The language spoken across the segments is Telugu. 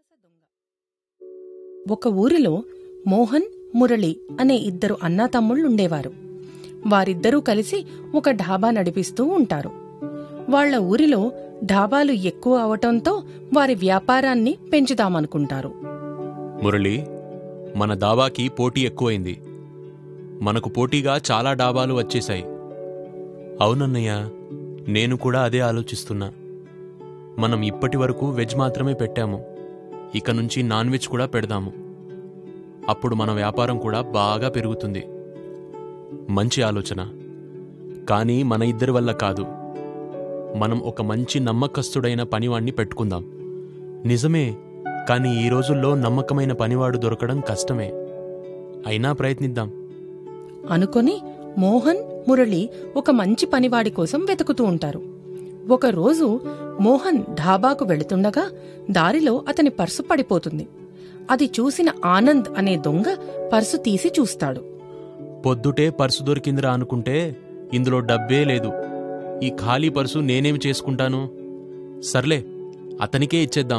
ఒక ఊరిలో మోహన్ మురళి అనే ఇద్దరు అన్నాతమ్ముళ్ళుండేవారు వారిద్దరూ కలిసి ఒక ఢాబా నడిపిస్తూ ఉంటారు వాళ్ళ ఊరిలో ఢాబాలు ఎక్కువ అవటంతో వారి వ్యాపారాన్ని పెంచుదామనుకుంటారు మురళి మన దాబాకి పోటీ ఎక్కువైంది మనకు పోటీగా చాలా డాబాలు వచ్చేశాయి అవునన్నయ్య నేను కూడా అదే ఆలోచిస్తున్నా మనం ఇప్పటి వరకు వెజ్ మాత్రమే పెట్టాము ఇక నుంచి నాన్ వెజ్ కూడా పెడదాము అప్పుడు మన వ్యాపారం కూడా బాగా పెరుగుతుంది మంచి ఆలోచన కానీ మన ఇద్దరి వల్ల కాదు మనం ఒక మంచి నమ్మకస్తుడైన పనివాణ్ణి పెట్టుకుందాం నిజమే కానీ ఈ రోజుల్లో నమ్మకమైన పనివాడు దొరకడం కష్టమే అయినా ప్రయత్నిద్దాం అనుకొని మోహన్ మురళి ఒక మంచి పనివాడి కోసం వెతుకుతూ ఉంటారు ఒకరోజు మోహన్ ఢాబాకు వెళుతుండగా దారిలో అతని పర్సు పడిపోతుంది అది చూసిన ఆనంద్ అనే దొంగ పర్సు తీసి చూస్తాడు పొద్దుటే పర్సు దొరికిందిరా అనుకుంటే ఇందులో డబ్బే లేదు ఈ ఖాళీ పర్సు నేనేం చేసుకుంటాను సర్లే అతనికే ఇచ్చేద్దాం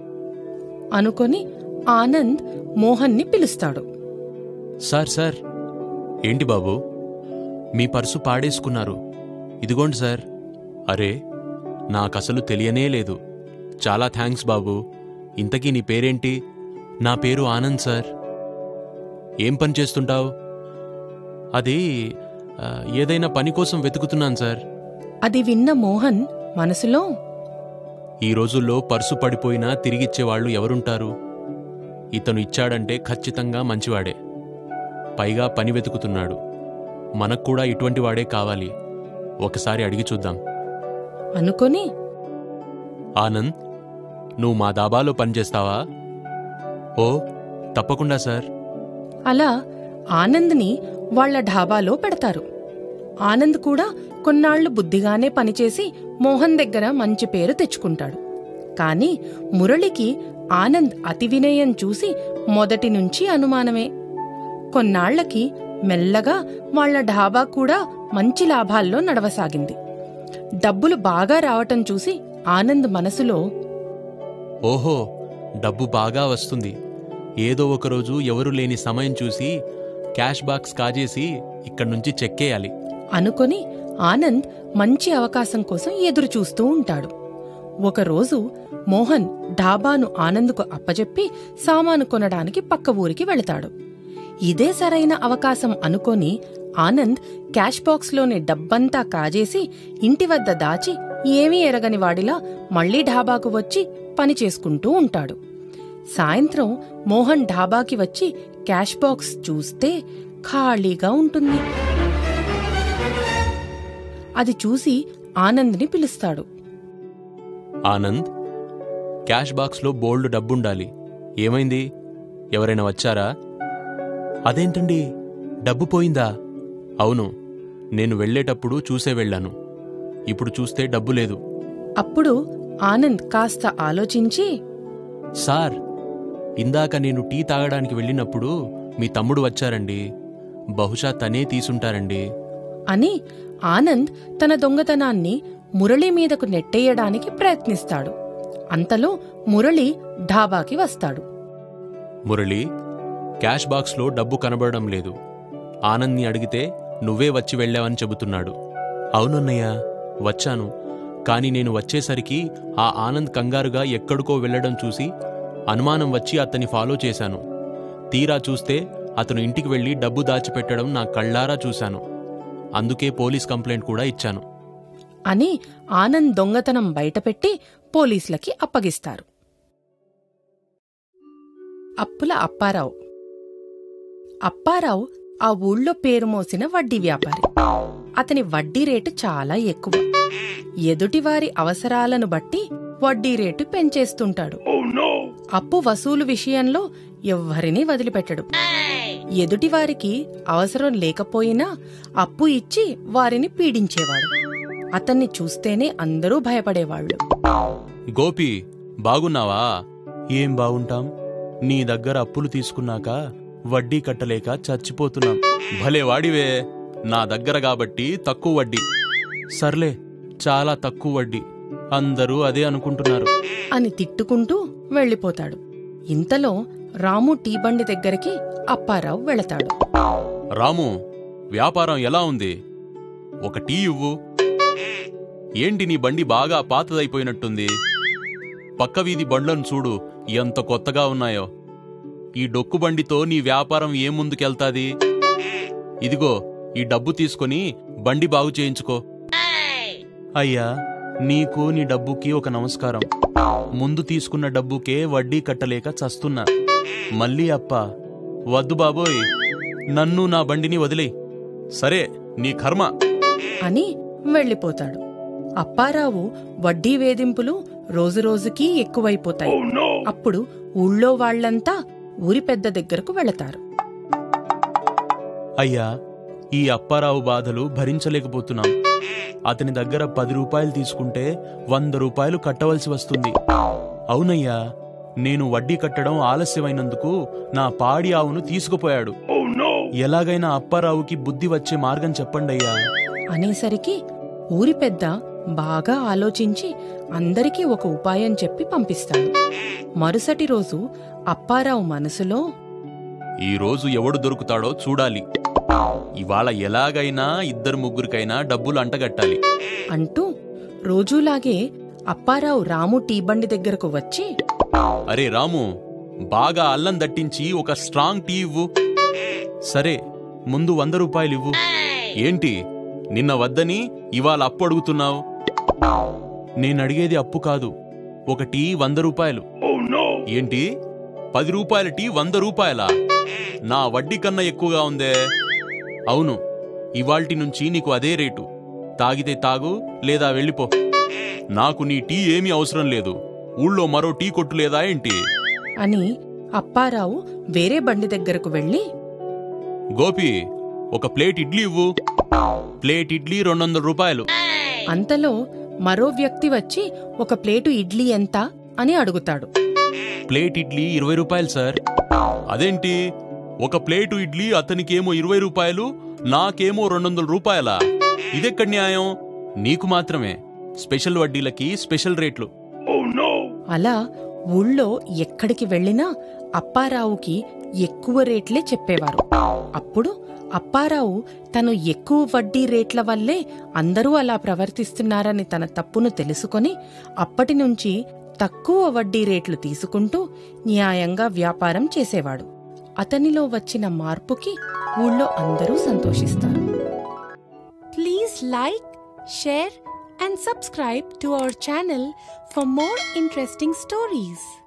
అనుకొని ఆనంద్ మోహన్ని పిలుస్తాడు సార్ సార్ ఏంటి బాబు మీ పర్సు పాడేసుకున్నారు ఇదిగోండి సార్ అరే నాకసలు తెలియనే లేదు చాలా థ్యాంక్స్ బాబు ఇంతకీ నీ పేరేంటి నా పేరు ఆనంద్ సార్ ఏం పని చేస్తుంటావు అది ఆ, ఏదైనా పని కోసం వెతుకుతున్నాను సార్ అది విన్న మోహన్ మనసులో ఈ రోజుల్లో పర్సు పడిపోయినా తిరిగిచ్చేవాళ్ళు ఎవరుంటారు ఇతను ఇచ్చాడంటే ఖచ్చితంగా మంచివాడే పైగా పని వెతుకుతున్నాడు మనకు కూడా ఇటువంటి వాడే కావాలి ఒకసారి అడిగి చూద్దాం అనుకొని ఆనంద్ నువ్వు మా దాబాలో పనిచేస్తావా ఓ తప్పకుండా సార్ అలా ఆనంద్ని వాళ్ళ ఢాబాలో పెడతారు ఆనంద్ కూడా కొన్నాళ్లు బుద్ధిగానే పనిచేసి మోహన్ దగ్గర మంచి పేరు తెచ్చుకుంటాడు కాని మురళికి ఆనంద్ అతి వినయం చూసి మొదటి నుంచి అనుమానమే కొన్నాళ్లకి మెల్లగా వాళ్ళ ఢాబా కూడా మంచి లాభాల్లో నడవసాగింది డబ్బులు బాగా రావటం చూసి ఆనంద్ మనసులో ఓహో డబ్బు బాగా వస్తుంది ఏదో ఒకరోజు ఎవరు లేని సమయం చూసి క్యాష్ బాక్స్ కాజేసి ఇక్కడి నుంచి చెక్కేయాలి అనుకొని ఆనంద్ మంచి అవకాశం కోసం ఎదురు చూస్తూ ఉంటాడు ఒకరోజు మోహన్ ఢాబాను ఆనంద్కు అప్పజెప్పి సామాను కొనడానికి పక్క ఊరికి వెళతాడు ఇదే సరైన అవకాశం అనుకొని ఆనంద్ క్యాష్ బాక్స్లోని డబ్బంతా కాజేసి ఇంటి వద్ద దాచి ఏమీ ఎరగని వాడిలా మళ్లీ ఢాబాకు వచ్చి పని చేసుకుంటూ ఉంటాడు సాయంత్రం మోహన్ ఢాబాకి వచ్చి క్యాష్ బాక్స్ చూస్తే ఖాళీగా ఉంటుంది అది చూసి ఆనంద్ని పిలుస్తాడు ఆనంద్ క్యాష్ బాక్స్లో బోల్డ్ డబ్బుండాలి ఏమైంది ఎవరైనా వచ్చారా అదేంటండి డబ్బు పోయిందా అవును నేను వెళ్ళేటప్పుడు చూసే వెళ్ళాను ఇప్పుడు చూస్తే డబ్బు లేదు అప్పుడు ఆనంద్ కాస్త ఆలోచించి సార్ ఇందాక నేను టీ తాగడానికి వెళ్ళినప్పుడు మీ తమ్ముడు వచ్చారండి బహుశా తనే తీసుంటారండి అని ఆనంద్ తన దొంగతనాన్ని మురళి మీదకు నెట్టేయడానికి ప్రయత్నిస్తాడు అంతలో మురళి ఢాబాకి వస్తాడు మురళి క్యాష్ బాక్స్లో డబ్బు కనబడడం లేదు ఆనంద్ని అడిగితే నువ్వే వచ్చి వెళ్ళావని చెబుతున్నాడు అవునన్నయ్య వచ్చాను కానీ నేను వచ్చేసరికి ఆ ఆనంద్ కంగారుగా ఎక్కడికో వెళ్ళడం చూసి అనుమానం వచ్చి అతన్ని ఫాలో చేశాను తీరా చూస్తే అతను ఇంటికి వెళ్ళి డబ్బు దాచిపెట్టడం నా కళ్ళారా చూశాను అందుకే పోలీస్ కంప్లైంట్ కూడా ఇచ్చాను అని ఆనంద్ దొంగతనం బయటపెట్టి పోలీసులకి అప్పగిస్తారు అప్పుల అప్పారావు అప్పారావు ఆ ఊళ్ళో పేరు మోసిన వడ్డీ వ్యాపారి అతని వడ్డీ రేటు చాలా ఎక్కువ ఎదుటివారి అవసరాలను బట్టి వడ్డీ రేటు పెంచేస్తుంటాడు అప్పు వసూలు విషయంలో ఎవ్వరినీ వదిలిపెట్టడు ఎదుటివారికి అవసరం లేకపోయినా అప్పు ఇచ్చి వారిని పీడించేవాడు అతన్ని చూస్తేనే అందరూ భయపడేవాళ్లు గోపి బాగున్నావా ఏం బాగుంటాం నీ దగ్గర అప్పులు తీసుకున్నాక వడ్డీ కట్టలేక చచ్చిపోతున్నాం భలే వాడివే నా దగ్గర కాబట్టి తక్కువ వడ్డీ సర్లే చాలా తక్కువ వడ్డీ అందరూ అదే అనుకుంటున్నారు అని తిట్టుకుంటూ వెళ్ళిపోతాడు ఇంతలో రాము టీ బండి దగ్గరికి అప్పారావు వెళతాడు రాము వ్యాపారం ఎలా ఉంది ఒక టీ ఇవ్వు ఏంటి నీ బండి బాగా పాతదైపోయినట్టుంది పక్క వీధి బండ్లను చూడు ఎంత కొత్తగా ఉన్నాయో ఈ డొక్కు బండితో నీ వ్యాపారం ఏం ముందుకెళ్తాది ఇదిగో ఈ డబ్బు తీసుకొని బండి బాగు చేయించుకో అయ్యా నీకు నీ డబ్బుకి ఒక నమస్కారం ముందు తీసుకున్న డబ్బుకే వడ్డీ కట్టలేక చస్తున్నా మళ్ళీ అప్ప వద్దు బాబోయ్ నన్ను నా బండిని వదిలేయ్ సరే నీ కర్మ అని వెళ్ళిపోతాడు అప్పారావు వడ్డీ వేధింపులు రోజురోజుకీ ఎక్కువైపోతాయి అప్పుడు ఊళ్ళో వాళ్ళంతా ఊరి పెద్ద దగ్గరకు వెళతారు అయ్యా ఈ అప్పారావు బాధలు భరించలేకపోతున్నాం అతని దగ్గర పది రూపాయలు తీసుకుంటే వంద రూపాయలు కట్టవలసి వస్తుంది అవునయ్యా నేను వడ్డీ కట్టడం ఆలస్యమైనందుకు నా పాడి ఆవును తీసుకుపోయాడు ఎలాగైనా అప్పారావుకి బుద్ధి వచ్చే మార్గం చెప్పండయ్యా అనేసరికి ఊరి పెద్ద బాగా ఆలోచించి అందరికీ ఒక ఉపాయం చెప్పి పంపిస్తాడు మరుసటి రోజు అప్పారావు మనసులో ఈ రోజు ఎవడు దొరుకుతాడో చూడాలి ఇవాళ ఎలాగైనా ఇద్దరు ముగ్గురికైనా డబ్బులు అంటగట్టాలి అంటూ రోజూలాగే అప్పారావు రాము టీ బండి దగ్గరకు వచ్చి అరే రాము బాగా అల్లం దట్టించి ఒక స్ట్రాంగ్ టీ ఇవ్వు సరే ముందు వంద రూపాయలు ఇవ్వు ఏంటి నిన్న వద్దని ఇవాళ అప్పు అడుగుతున్నావు నేనడిగేది అప్పు కాదు ఒక టీ వంద రూపాయలు ఏంటి పది రూపాయల టీ వంద రూపాయలా నా వడ్డీ కన్నా ఎక్కువగా ఉందే అవును ఇవాల్టి నుంచి నీకు అదే రేటు తాగితే తాగు లేదా వెళ్ళిపో నాకు నీ టీ ఏమీ అవసరం లేదు ఊళ్ళో మరో టీ కొట్టు లేదా ఏంటి అని అప్పారావు వేరే బండి దగ్గరకు వెళ్ళి గోపి ఒక ప్లేట్ ఇడ్లీ ఇవ్వు ప్లేట్ ఇడ్లీ రెండు వందల రూపాయలు అంతలో మరో వ్యక్తి వచ్చి ఒక ప్లేటు ఇడ్లీ ఎంత అని అడుగుతాడు ప్లేట్ ఇడ్లీ ఇరవై రూపాయలు సార్ అదేంటి ఒక ప్లేటు ఇడ్లీ అతనికేమో ఇరవై రూపాయలు నాకేమో రెండు వందల రూపాయలా ఇదెక్కడి న్యాయం నీకు మాత్రమే స్పెషల్ వడ్డీలకి స్పెషల్ రేట్లు అలా ఊళ్ళో ఎక్కడికి వెళ్ళినా అప్పారావుకి ఎక్కువ రేట్లే చెప్పేవారు అప్పుడు అప్పారావు తను ఎక్కువ వడ్డీ రేట్ల వల్లే అందరూ అలా ప్రవర్తిస్తున్నారని తన తప్పును తెలుసుకొని అప్పటి నుంచి తక్కువ వడ్డీ రేట్లు తీసుకుంటూ న్యాయంగా వ్యాపారం చేసేవాడు అతనిలో వచ్చిన మార్పుకి ఊళ్ళో అందరూ సంతోషిస్తారు please like share and subscribe to our channel for more interesting stories.